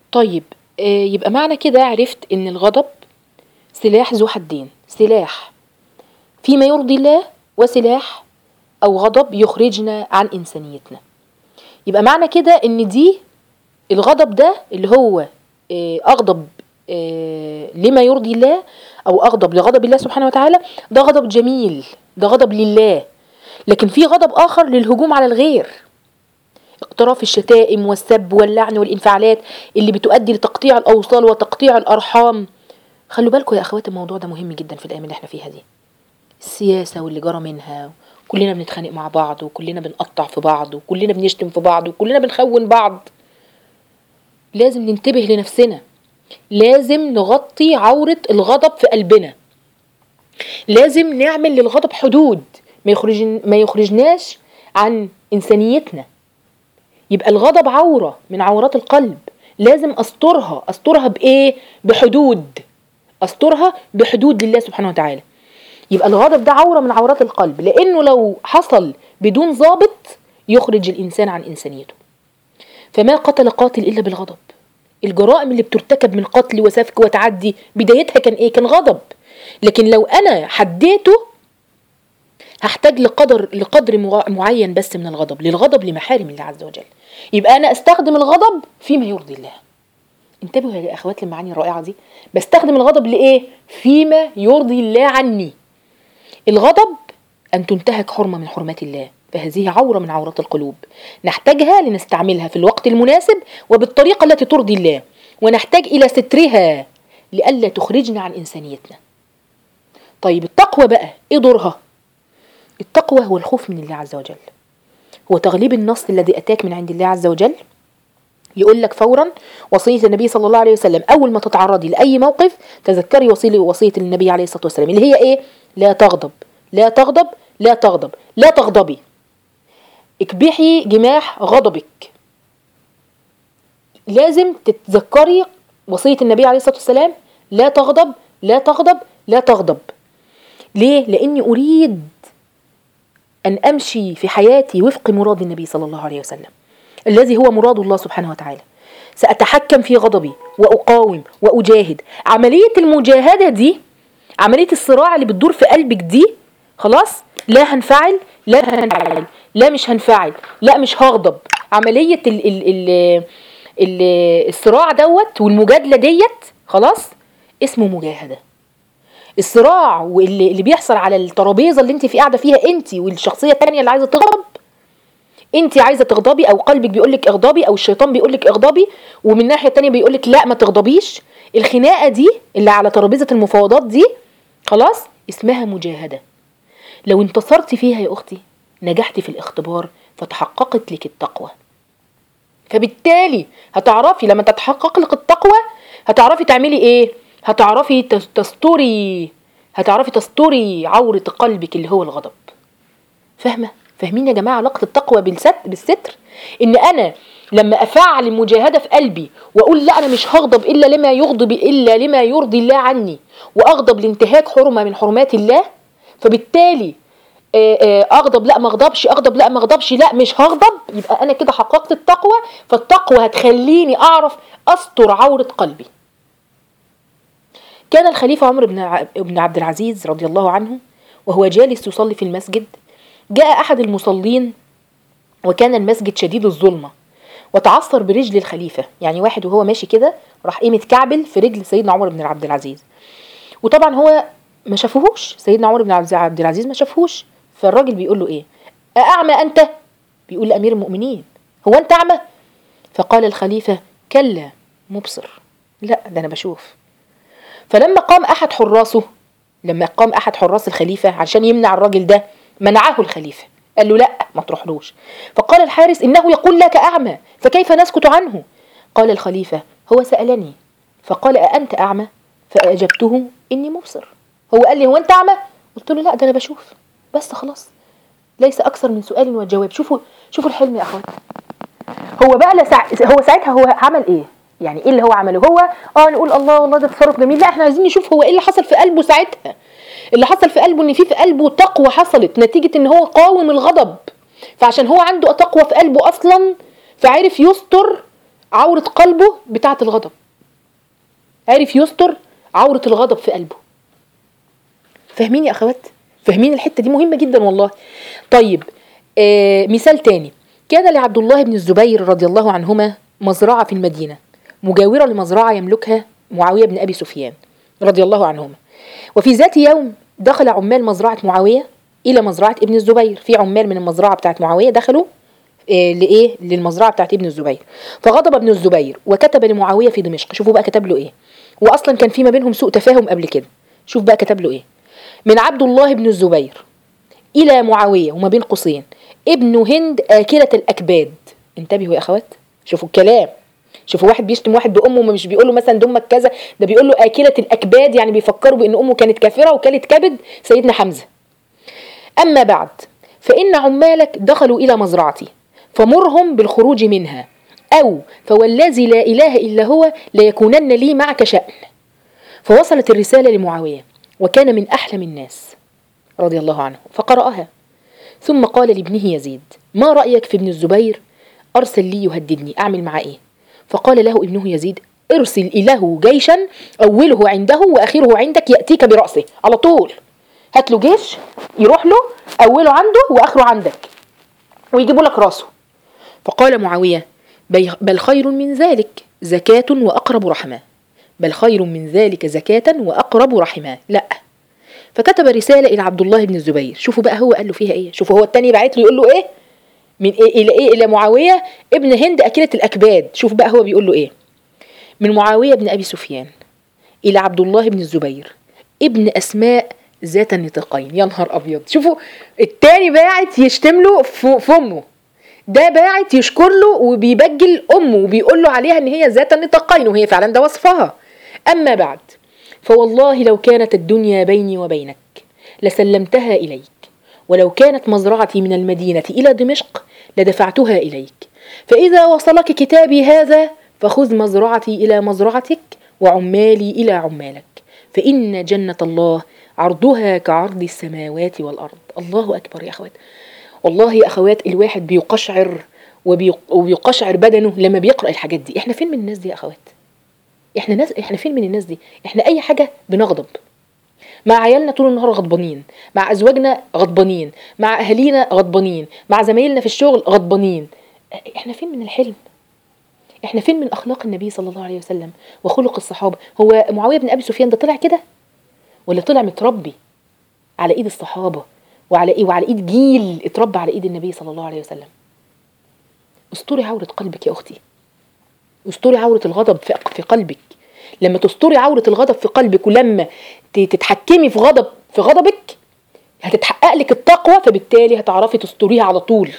طيب آه، يبقى معنى كده عرفت ان الغضب سلاح ذو حدين سلاح فيما يرضي الله وسلاح او غضب يخرجنا عن انسانيتنا يبقى معنى كده ان دي الغضب ده اللي هو آه، اغضب آه، لما يرضي الله او اغضب لغضب الله سبحانه وتعالى ده غضب جميل ده غضب لله لكن في غضب اخر للهجوم على الغير اقتراف الشتائم والسب واللعن والانفعالات اللي بتؤدي لتقطيع الاوصال وتقطيع الارحام خلوا بالكم يا اخوات الموضوع ده مهم جدا في الايام اللي احنا فيها دي السياسه واللي جرى منها كلنا بنتخانق مع بعض وكلنا بنقطع في بعض وكلنا بنشتم في بعض وكلنا بنخون بعض لازم ننتبه لنفسنا لازم نغطي عورة الغضب في قلبنا لازم نعمل للغضب حدود ما يخرج ما يخرجناش عن انسانيتنا يبقى الغضب عورة من عورات القلب لازم استرها استرها بايه بحدود استرها بحدود لله سبحانه وتعالى يبقى الغضب ده عورة من عورات القلب لانه لو حصل بدون ضابط يخرج الانسان عن انسانيته فما قتل قاتل الا بالغضب الجرائم اللي بترتكب من قتل وسفك وتعدي بدايتها كان ايه كان غضب لكن لو انا حديته هحتاج لقدر لقدر مغ- معين بس من الغضب للغضب لمحارم الله عز وجل يبقى انا استخدم الغضب فيما يرضي الله انتبهوا يا اخوات للمعاني الرائعه دي بستخدم الغضب لايه فيما يرضي الله عني الغضب ان تنتهك حرمه من حرمات الله فهذه عوره من عورات القلوب نحتاجها لنستعملها في الوقت المناسب وبالطريقه التي ترضي الله ونحتاج الى سترها لئلا تخرجنا عن انسانيتنا طيب التقوى بقى ايه دورها التقوى هو الخوف من الله عز وجل هو تغليب النص الذي اتاك من عند الله عز وجل يقول لك فورا وصيه النبي صلى الله عليه وسلم اول ما تتعرضي لاي موقف تذكري وصيه وصيه النبي عليه الصلاه والسلام اللي هي ايه لا تغضب لا تغضب لا تغضب لا تغضبي اكبحي جماح غضبك لازم تتذكري وصيه النبي عليه الصلاه والسلام لا تغضب لا تغضب لا تغضب ليه لاني اريد أن أمشي في حياتي وفق مراد النبي صلى الله عليه وسلم الذي هو مراد الله سبحانه وتعالى سأتحكم في غضبي وأقاوم وأجاهد عملية المجاهدة دي عملية الصراع اللي بتدور في قلبك دي خلاص لا هنفعل لا هنفعل لا مش هنفعل لا مش هغضب عملية ال ال ال ال الصراع دوت والمجادلة ديت خلاص اسمه مجاهدة الصراع واللي اللي بيحصل على الترابيزه اللي انت في قاعده فيها انت والشخصيه الثانيه اللي عايزه تغضب انت عايزه تغضبي او قلبك بيقول لك اغضبي او الشيطان بيقول لك اغضبي ومن الناحيه الثانيه بيقول لك لا ما تغضبيش الخناقه دي اللي على ترابيزه المفاوضات دي خلاص اسمها مجاهده لو انتصرتي فيها يا اختي نجحتي في الاختبار فتحققت لك التقوى فبالتالي هتعرفي لما تتحقق لك التقوى هتعرفي تعملي ايه هتعرفي تس- تستري هتعرفي تستري عورة قلبك اللي هو الغضب فاهمة فاهمين يا جماعة علاقة التقوى بالست بالستر ان انا لما افعل المجاهدة في قلبي واقول لا انا مش هغضب الا لما يغضب الا لما يرضي الله عني واغضب لانتهاك حرمة من حرمات الله فبالتالي آه، آه، اغضب لا ما اغضبش اغضب لا ما اغضبش لا مش هغضب يبقى انا كده حققت التقوى فالتقوى هتخليني اعرف استر عورة قلبي كان الخليفة عمر بن ع- بن عبد العزيز رضي الله عنه وهو جالس يصلي في المسجد جاء أحد المصلين وكان المسجد شديد الظلمة وتعثر برجل الخليفة يعني واحد وهو ماشي كده راح ايه متكعبل في رجل سيدنا عمر بن عبد العزيز وطبعا هو ما شافوهوش سيدنا عمر بن عبد عبد العزيز ما شافوهوش فالراجل بيقول له ايه أأعمى أنت بيقول لأمير المؤمنين هو أنت أعمى فقال الخليفة كلا مبصر لا ده أنا بشوف فلما قام احد حراسه لما قام احد حراس الخليفه عشان يمنع الراجل ده منعه الخليفه قال له لا ما تروحلوش فقال الحارس انه يقول لك اعمى فكيف نسكت عنه قال الخليفه هو سالني فقال أأنت اعمى فاجبته اني مبصر هو قال لي هو انت اعمى قلت له لا ده انا بشوف بس خلاص ليس اكثر من سؤال وجواب شوفوا شوفوا الحلم يا اخوات هو بقى لسع... هو ساعتها هو عمل ايه يعني ايه اللي هو عمله هو اه نقول الله والله ده تصرف جميل لا احنا عايزين نشوف هو ايه اللي حصل في قلبه ساعتها اللي حصل في قلبه ان في في قلبه تقوى حصلت نتيجة ان هو قاوم الغضب فعشان هو عنده تقوى في قلبه اصلا فعرف يستر عورة قلبه بتاعة الغضب عرف يستر عورة الغضب في قلبه فاهمين يا اخوات فاهمين الحتة دي مهمة جدا والله طيب آه مثال تاني كان لعبد الله بن الزبير رضي الله عنهما مزرعة في المدينة مجاورة لمزرعة يملكها معاوية بن أبي سفيان رضي الله عنهما وفي ذات يوم دخل عمال مزرعة معاوية إلى مزرعة ابن الزبير في عمال من المزرعة بتاعت معاوية دخلوا آه، لإيه للمزرعة بتاعت ابن الزبير فغضب ابن الزبير وكتب لمعاوية في دمشق شوفوا بقى كتب له إيه وأصلا كان في ما بينهم سوء تفاهم قبل كده شوف بقى كتب له إيه من عبد الله بن الزبير إلى معاوية وما بين قوسين ابن هند آكلة الأكباد انتبهوا يا أخوات شوفوا الكلام شوفوا واحد بيشتم واحد بأمه مش بيقول له مثلا دمك كذا ده بيقول له آكلة الأكباد يعني بيفكروا بأن أمه كانت كافرة وكلت كبد سيدنا حمزة أما بعد فإن عمالك دخلوا إلى مزرعتي فمرهم بالخروج منها أو فوالذي لا إله إلا هو ليكونن لي معك شأن فوصلت الرسالة لمعاوية وكان من أحلم الناس رضي الله عنه فقرأها ثم قال لابنه يزيد ما رأيك في ابن الزبير أرسل لي يهددني أعمل معاه إيه فقال له ابنه يزيد ارسل إله جيشا أوله عنده وآخره عندك يأتيك برأسه على طول هات له جيش يروح له أوله عنده وآخره عندك ويجيبوا لك راسه فقال معاوية بي- بل خير من ذلك زكاة وأقرب رحمة بل خير من ذلك زكاة وأقرب رحمة لا فكتب رسالة إلى عبد الله بن الزبير شوفوا بقى هو قال له فيها إيه شوفوا هو التاني بعت له يقول له إيه من إيه إلى إيه إلى معاوية ابن هند أكلة الأكباد شوف بقى هو بيقول له إيه من معاوية بن أبي سفيان إلى عبد الله بن الزبير ابن أسماء ذات النطاقين يا نهار أبيض شوفوا التاني باعت يشتم له في في أمه ده باعت يشكر له وبيبجل أمه وبيقول له عليها إن هي ذات النطاقين وهي فعلا ده وصفها أما بعد فوالله لو كانت الدنيا بيني وبينك لسلمتها إليك ولو كانت مزرعتي من المدينة إلى دمشق لدفعتها إليك فإذا وصلك كتابي هذا فخذ مزرعتي إلى مزرعتك وعمالي إلى عمالك فإن جنة الله عرضها كعرض السماوات والأرض الله أكبر يا أخوات والله يا أخوات الواحد بيقشعر وبي- وبيقشعر بدنه لما بيقرأ الحاجات دي احنا فين من الناس دي يا أخوات احنا ناس احنا فين من الناس دي احنا اي حاجه بنغضب مع عيالنا طول النهار غضبانين مع ازواجنا غضبانين مع اهالينا غضبانين مع زمايلنا في الشغل غضبانين احنا فين من الحلم احنا فين من اخلاق النبي صلى الله عليه وسلم وخلق الصحابه هو معاويه بن ابي سفيان ده طلع كده ولا طلع متربي على ايد الصحابه وعلى ايه وعلى ايد جيل اتربى على ايد النبي صلى الله عليه وسلم استري عوره قلبك يا اختي استري عورة الغضب في في قلبك لما تستري عورة الغضب في قلبك ولما ت- تتحكمي في غضب في غضبك هتتحقق لك التقوى فبالتالي هتعرفي تستريها على طول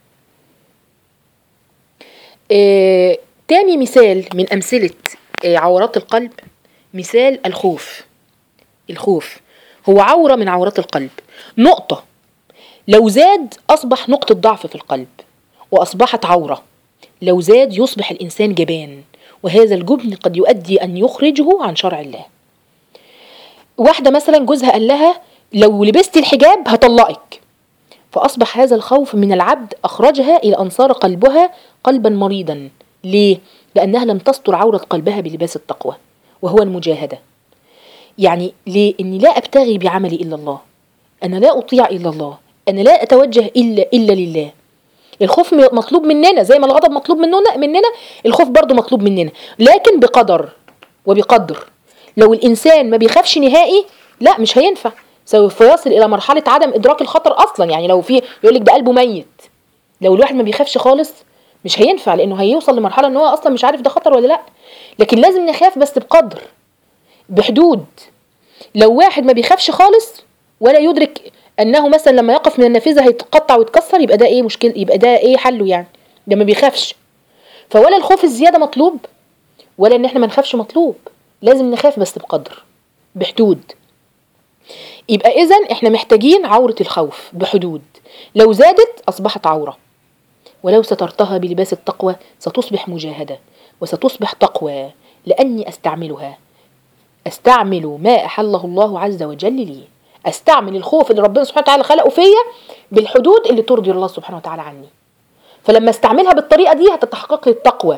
آه، تاني مثال من أمثلة آه، عورات القلب مثال الخوف الخوف هو عورة من عورات القلب نقطة لو زاد أصبح نقطة ضعف في القلب وأصبحت عورة لو زاد يصبح الإنسان جبان وهذا الجبن قد يؤدي أن يخرجه عن شرع الله واحدة مثلا جوزها قال لها لو لبست الحجاب هطلقك فأصبح هذا الخوف من العبد أخرجها إلى أن صار قلبها قلبا مريضا ليه؟ لأنها لم تستر عورة قلبها بلباس التقوى وهو المجاهدة يعني ليه؟ إني لا أبتغي بعملي إلا الله أنا لا أطيع إلا الله أنا لا أتوجه إلا إلا لله الخوف م- مطلوب مننا زي ما الغضب مطلوب مننا مننا الخوف برضو مطلوب مننا لكن بقدر وبقدر لو الانسان ما بيخافش نهائي لا مش هينفع سوف يصل الى مرحله عدم ادراك الخطر اصلا يعني لو في يقول لك ده قلبه ميت لو الواحد ما بيخافش خالص مش هينفع لانه هيوصل لمرحله ان هو اصلا مش عارف ده خطر ولا لا لكن لازم نخاف بس بقدر بحدود لو واحد ما بيخافش خالص ولا يدرك انه مثلا لما يقف من النافذه هيتقطع ويتكسر يبقى ده ايه مشكله يبقى ده ايه حله يعني ده ما بيخافش فولا الخوف الزياده مطلوب ولا ان احنا ما نخافش مطلوب لازم نخاف بس بقدر بحدود يبقى اذا احنا محتاجين عوره الخوف بحدود لو زادت اصبحت عوره ولو سترتها بلباس التقوى ستصبح مجاهده وستصبح تقوى لاني استعملها استعمل ما احله الله عز وجل لي استعمل الخوف اللي ربنا سبحانه وتعالى خلقه فيا بالحدود اللي ترضي الله سبحانه وتعالى عني فلما استعملها بالطريقه دي هتتحقق لي التقوى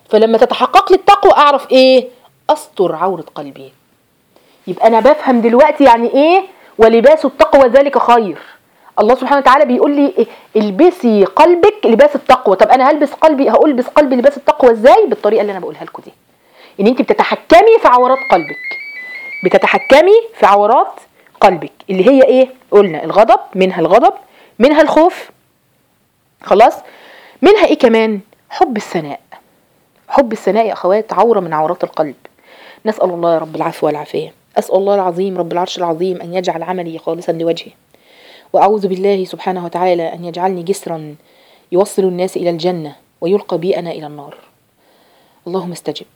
فلما تتحقق لي التقوى اعرف ايه استر عورة قلبي يبقى انا بفهم دلوقتي يعني ايه ولباس التقوى ذلك خير الله سبحانه وتعالى بيقول لي إيه؟ البسي قلبك لباس التقوى طب انا هلبس قلبي هقول البس قلبي لباس التقوى ازاي بالطريقه اللي انا بقولها لكم دي ان انت بتتحكمي في عورات قلبك بتتحكمي في عورات قلبك اللي هي ايه قلنا الغضب منها الغضب منها الخوف خلاص منها ايه كمان حب الثناء حب الثناء يا اخوات عوره من عورات القلب نسال الله يا رب العفو والعافيه اسال الله العظيم رب العرش العظيم ان يجعل عملي خالصا لوجهه واعوذ بالله سبحانه وتعالى ان يجعلني جسرا يوصل الناس الى الجنه ويلقى بي انا الى النار اللهم استجب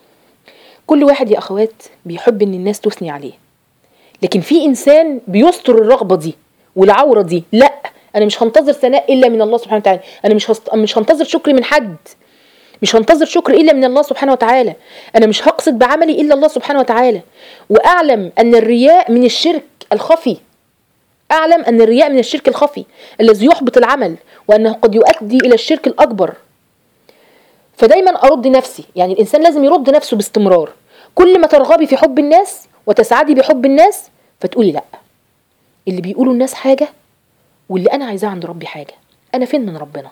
كل واحد يا اخوات بيحب ان الناس تثني عليه لكن في انسان بيستر الرغبه دي والعوره دي لا انا مش هنتظر ثناء الا من الله سبحانه وتعالى انا مش هست... مش هنتظر شكر من حد مش هنتظر شكر الا من الله سبحانه وتعالى انا مش هقصد بعملي الا الله سبحانه وتعالى واعلم ان الرياء من الشرك الخفي اعلم ان الرياء من الشرك الخفي الذي يحبط العمل وانه قد يؤدي الى الشرك الاكبر فدايما ارد نفسي يعني الانسان لازم يرد نفسه باستمرار كل ما ترغبي في حب الناس وتسعدي بحب الناس فتقولي لا اللي بيقولوا الناس حاجه واللي انا عايزاه عند ربي حاجه انا فين من ربنا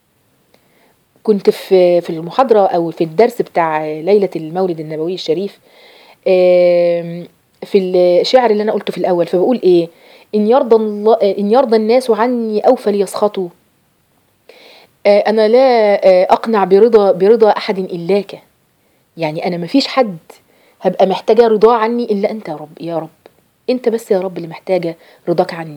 كنت في في المحاضره او في الدرس بتاع ليله المولد النبوي الشريف آم، في الشعر اللي انا قلته في الاول فبقول ايه ان يرضى الله ان يرضى الناس عني او فليسخطوا آه، انا لا آه، اقنع برضا برضا احد الاك يعني انا مفيش حد هبقى محتاجه رضاه عني الا انت يا رب يا رب انت بس يا رب اللي محتاجه رضاك عني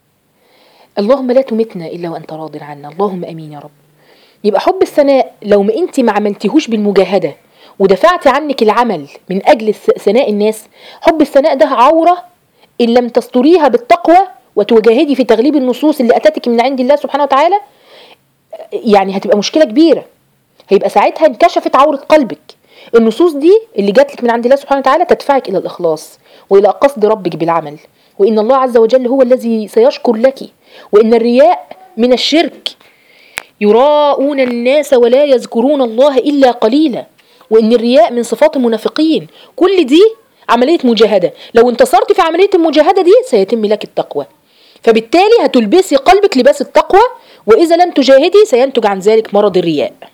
اللهم لا تمتنا الا وانت راض عنا اللهم امين يا رب يبقى حب الثناء لو ما انت ما عملتيهوش بالمجاهده ودفعت عنك العمل من اجل الث- ثناء الناس حب الثناء ده عوره ان لم تستريها بالتقوى وتجاهدي في تغليب النصوص اللي اتتك من عند الله سبحانه وتعالى يعني هتبقى مشكله كبيره هيبقى ساعتها انكشفت عوره قلبك النصوص دي اللي جات لك من عند الله سبحانه وتعالى تدفعك الى الاخلاص والى قصد ربك بالعمل وان الله عز وجل هو الذي سيشكر لك وان الرياء من الشرك يراءون الناس ولا يذكرون الله الا قليلا وان الرياء من صفات المنافقين كل دي عمليه مجاهده لو انتصرت في عمليه المجاهده دي سيتم لك التقوى فبالتالي هتلبسي قلبك لباس التقوى واذا لم تجاهدي سينتج عن ذلك مرض الرياء